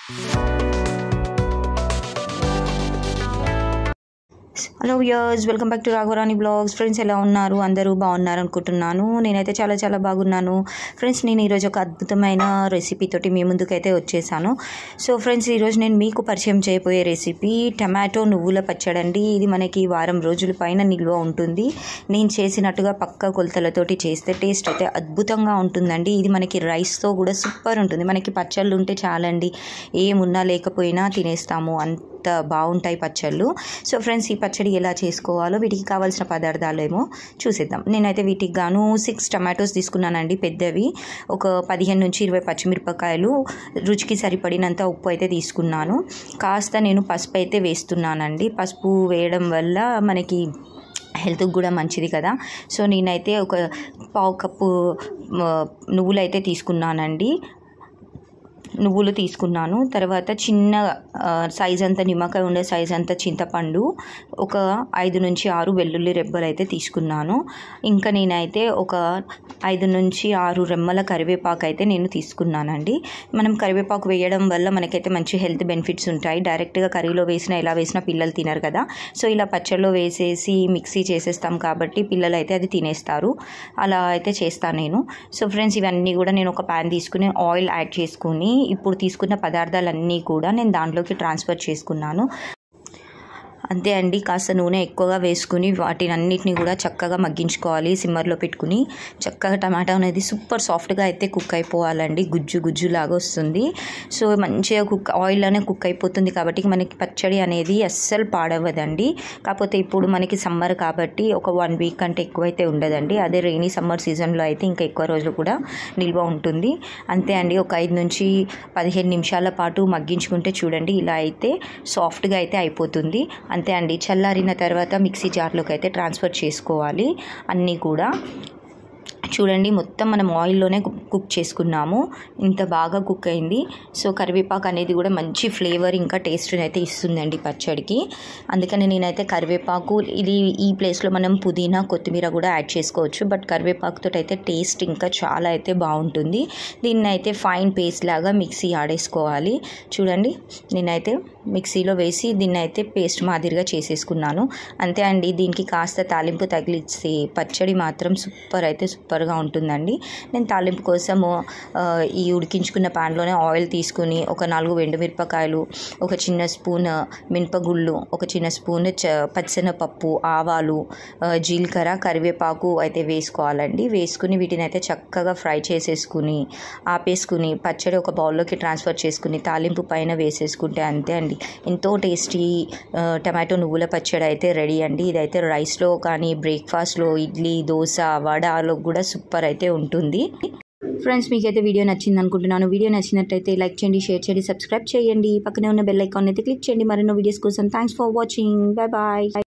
hello viewers welcome back to Raghavarani vlogs friends ఎలా ఉన్నారు అందరూ బాగున్నారు అనుకుంటున్నాను నేనైతే చాలా చాలా బాగున్నాను ఫ్రెండ్స్ నేను ఈరోజు ఒక అద్భుతమైన రెసిపీ తోటి మీ ముందుకైతే వచ్చేసాను సో ఫ్రెండ్స్ ఈరోజు నేను మీకు పరిచయం చేయబోయే రెసిపీ టమాటో నువ్వుల పచ్చడి అండి ఇది మనకి వారం రోజుల పైన నిల్వ ఉంటుంది నేను చేసినట్టుగా పక్క కొలతలతోటి చేస్తే టేస్ట్ అయితే అద్భుతంగా ఉంటుందండి ఇది మనకి రైస్తో కూడా సూపర్ ఉంటుంది మనకి పచ్చళ్ళు ఉంటే చాలండి ఏమున్నా లేకపోయినా తినేస్తాము అంత బాగుంటాయి పచ్చళ్ళు సో ఫ్రెండ్స్ ఈ పచ్చడి ఎలా చేసుకోవాలో వీటికి కావాల్సిన పదార్థాలు ఏమో చూసేద్దాం నేనైతే వీటికి గాను సిక్స్ టమాటోస్ తీసుకున్నానండి పెద్దవి ఒక పదిహేను నుంచి ఇరవై పచ్చిమిరపకాయలు రుచికి సరిపడినంత ఉప్పు అయితే తీసుకున్నాను కాస్త నేను పసుపు అయితే వేస్తున్నానండి పసుపు వేయడం వల్ల మనకి హెల్త్కి కూడా మంచిది కదా సో నేనైతే ఒక పావు కప్పు నువ్వులు అయితే తీసుకున్నానండి నువ్వులు తీసుకున్నాను తర్వాత చిన్న సైజ్ అంత నిమ్మకాయ ఉండే సైజ్ అంత చింతపండు ఒక ఐదు నుంచి ఆరు వెల్లుల్లి రెబ్బలు అయితే తీసుకున్నాను ఇంకా నేనైతే ఒక ఐదు నుంచి ఆరు రెమ్మల కరివేపాకు అయితే నేను తీసుకున్నానండి మనం కరివేపాకు వేయడం వల్ల మనకైతే మంచి హెల్త్ బెనిఫిట్స్ ఉంటాయి డైరెక్ట్గా కర్రీలో వేసినా ఎలా వేసినా పిల్లలు తినరు కదా సో ఇలా పచ్చడిలో వేసేసి మిక్సీ చేసేస్తాం కాబట్టి పిల్లలు అయితే అది తినేస్తారు అలా అయితే చేస్తాను నేను సో ఫ్రెండ్స్ ఇవన్నీ కూడా నేను ఒక ప్యాన్ తీసుకుని ఆయిల్ యాడ్ చేసుకుని ఇప్పుడు తీసుకున్న పదార్థాలన్నీ కూడా నేను దాంట్లోకి ట్రాన్స్ఫర్ చేసుకున్నాను అంతే అండి కాస్త నూనె ఎక్కువగా వేసుకుని వాటిని అన్నిటిని కూడా చక్కగా మగ్గించుకోవాలి సిమ్మర్లో పెట్టుకుని చక్కగా టమాటా అనేది సూపర్ సాఫ్ట్గా అయితే కుక్ అయిపోవాలండి గుజ్జు గుజ్జు లాగా వస్తుంది సో మంచిగా కుక్ ఆయిల్లోనే కుక్ అయిపోతుంది కాబట్టి మనకి పచ్చడి అనేది అస్సలు పాడవదండి కాకపోతే ఇప్పుడు మనకి సమ్మర్ కాబట్టి ఒక వన్ వీక్ కంటే ఎక్కువైతే ఉండదండి అదే రెయినీ సమ్మర్ సీజన్లో అయితే ఇంకా ఎక్కువ రోజులు కూడా నిల్వ ఉంటుంది అంతే అండి ఒక ఐదు నుంచి పదిహేను నిమిషాల పాటు మగ్గించుకుంటే చూడండి ఇలా అయితే సాఫ్ట్గా అయితే అయిపోతుంది అంతే అండి చల్లారిన తర్వాత మిక్సీ జార్లోకి అయితే ట్రాన్స్ఫర్ చేసుకోవాలి అన్నీ కూడా చూడండి మొత్తం మనం ఆయిల్లోనే కుక్ చేసుకున్నాము ఇంత బాగా కుక్ అయింది సో కరివేపాకు అనేది కూడా మంచి ఫ్లేవర్ ఇంకా టేస్ట్ని అయితే ఇస్తుందండి పచ్చడికి అందుకని నేనైతే కరివేపాకు ఇది ఈ ప్లేస్లో మనం పుదీనా కొత్తిమీర కూడా యాడ్ చేసుకోవచ్చు బట్ కరివేపాకుతో అయితే టేస్ట్ ఇంకా చాలా అయితే బాగుంటుంది దీన్ని అయితే ఫైన్ పేస్ట్ లాగా మిక్సీ ఆడేసుకోవాలి చూడండి నేనైతే మిక్సీలో వేసి దీన్ని అయితే పేస్ట్ మాదిరిగా చేసేసుకున్నాను అంతే అండి దీనికి కాస్త తాలింపు తగిలిస్తే పచ్చడి మాత్రం సూపర్ అయితే సూపర్గా ఉంటుందండి నేను తాలింపు కోసము ఈ ఉడికించుకున్న ప్యాన్లోనే ఆయిల్ తీసుకుని ఒక నాలుగు మిరపకాయలు ఒక చిన్న స్పూన్ మినపగుళ్ళు ఒక చిన్న స్పూన్ చ పచ్చెనపప్పు ఆవాలు జీలకర్ర కరివేపాకు అయితే వేసుకోవాలండి వేసుకుని వీటిని అయితే చక్కగా ఫ్రై చేసేసుకుని ఆపేసుకుని పచ్చడి ఒక బౌల్లోకి ట్రాన్స్ఫర్ చేసుకుని తాలింపు పైన వేసేసుకుంటే అంతే అండి ఎంతో టేస్టీ టమాటో నువ్వుల పచ్చడి అయితే రెడీ అండి ఇదైతే రైస్లో కానీ బ్రేక్ఫాస్ట్లో ఇడ్లీ దోశ వడలో కూడా సూపర్ అయితే ఉంటుంది ఫ్రెండ్స్ మీకైతే వీడియో నచ్చింది అనుకుంటున్నాను వీడియో నచ్చినట్టయితే లైక్ చేయండి షేర్ చేయండి సబ్స్క్రైబ్ చేయండి పక్కనే ఉన్న బెల్ ఐకాన్ అయితే క్లిక్ చేయండి మరిన్నో వీడియోస్ కోసం thanks for watching bye bye